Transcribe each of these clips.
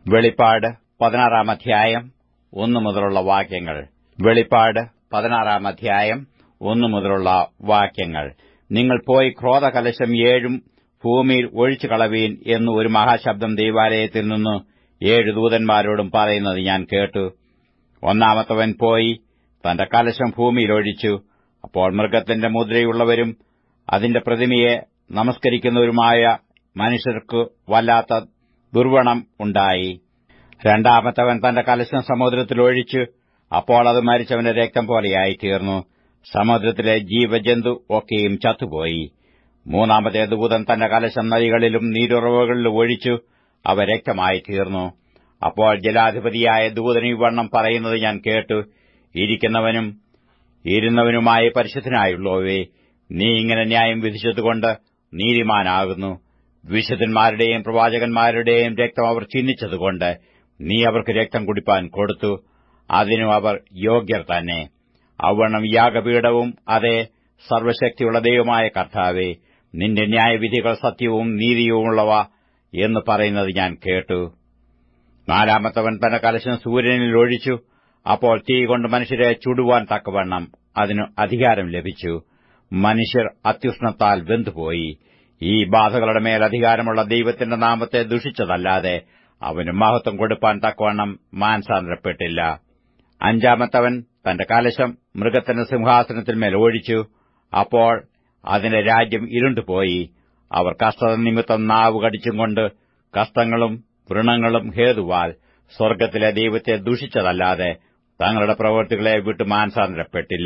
വെളിപ്പാട് പതിനാറാം അധ്യായം ഒന്നു മുതലുള്ള വാക്യങ്ങൾ വെളിപ്പാട് പതിനാറാം അധ്യായം ഒന്നു മുതലുള്ള വാക്യങ്ങൾ നിങ്ങൾ പോയി ക്രോധകലശം ഏഴും ഭൂമിയിൽ ഒഴിച്ചു കളവീൻ എന്ന് ഒരു മഹാശബ്ദം ദൈവാലയത്തിൽ നിന്ന് ഏഴ് ദൂതന്മാരോടും പറയുന്നത് ഞാൻ കേട്ടു ഒന്നാമത്തവൻ പോയി തന്റെ കലശം ഭൂമിയിൽ ഒഴിച്ചു അപ്പോൾ മൃഗത്തിന്റെ മുദ്രയുള്ളവരും അതിന്റെ പ്രതിമയെ നമസ്കരിക്കുന്നവരുമായ മനുഷ്യർക്ക് വല്ലാത്ത ദുർവണം ഉണ്ടായി രണ്ടാമത്തവൻ തന്റെ കലശം സമുദ്രത്തിൽ ഒഴിച്ചു അപ്പോൾ അത് മരിച്ചവന്റെ രക്തം പോലെയായി തീർന്നു സമുദ്രത്തിലെ ജീവജന്തു ഒക്കെയും ചത്തുപോയി മൂന്നാമത്തെ ദൂതൻ തന്റെ കലശം നദികളിലും നീരുറവുകളിലും ഒഴിച്ചു അവ രക്തമായി തീർന്നു അപ്പോൾ ജലാധിപതിയായ ദൂതൻ ഇവണ്ണം പറയുന്നത് ഞാൻ കേട്ടു ഇരിക്കുന്നവനും ഇരുന്നവനുമായ പരിശുദ്ധനായുള്ളവേ നീ ഇങ്ങനെ ന്യായം വിധിച്ചതുകൊണ്ട് നീതിമാനാകുന്നു വിശുദ്ധന്മാരുടെയും പ്രവാചകന്മാരുടെയും രക്തം അവർ ചിഹ്നിച്ചതുകൊണ്ട് നീ അവർക്ക് രക്തം കുടിപ്പാൻ കൊടുത്തു അതിനും അവർ യോഗ്യർ തന്നെ അവണ്ണം യാഗപീഠവും അതേ സർവശക്തിയുള്ള ദൈവമായ കർത്താവെ നിന്റെ ന്യായവിധികൾ സത്യവും നീതിയുമുള്ളവ എന്ന് പറയുന്നത് ഞാൻ കേട്ടു നാലാമത്തവൻ തന്റെ കലശം സൂര്യനിൽ ഒഴിച്ചു അപ്പോൾ തീ കൊണ്ട് മനുഷ്യരെ ചുടുവാൻ തക്കവണ്ണം അതിന് അധികാരം ലഭിച്ചു മനുഷ്യർ അത്യുഷ്ണത്താൽ വെന്തുപോയി ഈ ബാധകളുടെ മേൽ അധികാരമുള്ള ദൈവത്തിന്റെ നാമത്തെ ദുഷിച്ചതല്ലാതെ അവന് മഹത്വം കൊടുപ്പാൻ തക്കവണ്ണം മാനസാന്തരപ്പെട്ടില്ല അഞ്ചാമത്തവൻ തന്റെ കലശം മൃഗത്തിന്റെ സിംഹാസനത്തിന്മേൽ ഒഴിച്ചു അപ്പോൾ അതിന്റെ രാജ്യം ഇരുണ്ടുപോയി അവർ കഷ്ടത നിമിത്തം നാവ് കടിച്ചും കൊണ്ട് കഷ്ടങ്ങളും വൃണങ്ങളും ഹേതുവാൽ സ്വർഗ്ഗത്തിലെ ദൈവത്തെ ദുഷിച്ചതല്ലാതെ തങ്ങളുടെ പ്രവൃത്തികളെ വിട്ട് മാനസാന്തരപ്പെട്ടില്ല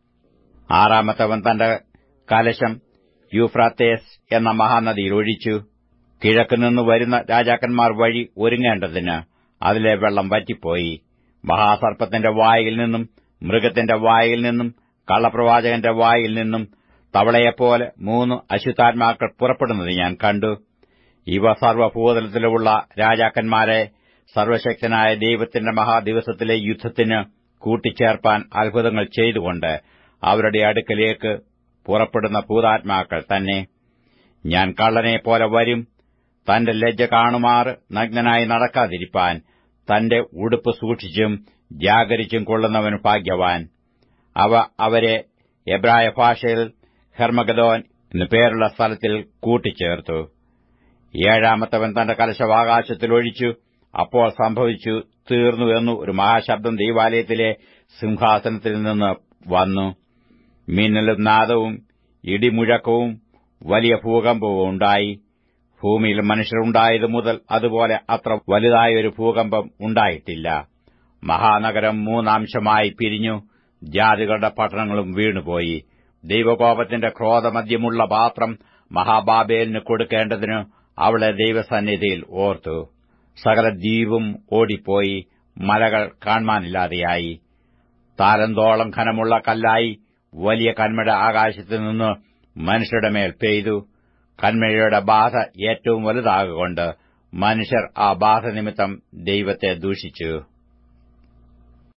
ആറാമത്തവൻ തന്റെ കലശം യൂഫ്രാത്തേസ് എന്ന മഹാനദിയിൽ ഒഴിച്ചു കിഴക്കുനിന്ന് വരുന്ന രാജാക്കന്മാർ വഴി ഒരുങ്ങേണ്ടതിന് അതിലെ വെള്ളം വറ്റിപ്പോയി മഹാസർപ്പത്തിന്റെ വായിൽ നിന്നും മൃഗത്തിന്റെ വായിൽ നിന്നും കള്ളപ്രവാചകന്റെ വായിൽ നിന്നും തവളയെപ്പോലെ മൂന്ന് അശുദ്ധാത്മാക്കൾ പുറപ്പെടുന്നത് ഞാൻ കണ്ടു ഇവ സർവഭൂതലത്തിലുമുള്ള രാജാക്കന്മാരെ സർവശക്തനായ ദൈവത്തിന്റെ മഹാദിവസത്തിലെ യുദ്ധത്തിന് കൂട്ടിച്ചേർപ്പാൻ അത്ഭുതങ്ങൾ ചെയ്തുകൊണ്ട് അവരുടെ അടുക്കലേക്ക് പുറപ്പെടുന്ന ഭൂതാത്മാക്കൾ തന്നെ ഞാൻ കള്ളനെപ്പോലെ വരും തന്റെ ലജ്ജ കാണുമാർ നഗ്നനായി നടക്കാതിരിപ്പാൻ തന്റെ ഉടുപ്പ് സൂക്ഷിച്ചും ജാഗരിച്ചും കൊള്ളുന്നവൻ ഭാഗ്യവാൻ അവ അവരെ എബ്രായ ഭാഷയിൽ ഹെർമഗദോൻ എന്നു പേരുള്ള സ്ഥലത്തിൽ കൂട്ടിച്ചേർത്തു ഏഴാമത്തവൻ തന്റെ കലശം ആകാശത്തിൽ ഒഴിച്ചു അപ്പോൾ സംഭവിച്ചു തീർന്നു എന്നു ഒരു മഹാശബ്ദം ദൈവാലയത്തിലെ സിംഹാസനത്തിൽ നിന്ന് വന്നു മിന്നലും നാദവും ഇടിമുഴക്കവും വലിയ ഭൂകമ്പവും ഉണ്ടായി ഭൂമിയിൽ മനുഷ്യരുണ്ടായതു മുതൽ അതുപോലെ അത്ര വലുതായൊരു ഭൂകമ്പം ഉണ്ടായിട്ടില്ല മഹാനഗരം മൂന്നാംശമായി പിരിഞ്ഞു ജാതികളുടെ പട്ടണങ്ങളും വീണുപോയി ദൈവകോപത്തിന്റെ ക്രോധമദ്യമുള്ള പാത്രം മഹാബാബേലിന് കൊടുക്കേണ്ടതിന് അവളെ ദൈവസന്നിധിയിൽ ഓർത്തു സകല ദ്വീപും ഓടിപ്പോയി മലകൾ കാണാനില്ലാതെയായി താരന്തോളം ഘനമുള്ള കല്ലായി വലിയ കന്മഴ ആകാശത്തു നിന്ന് മനുഷ്യരുടെ മേൽ പെയ്തു കന്മഴയുടെ ബാധ ഏറ്റവും വലുതാകൊണ്ട് മനുഷ്യർ ആ ബാധ നിമിത്തം ദൈവത്തെ ദൂഷിച്ചു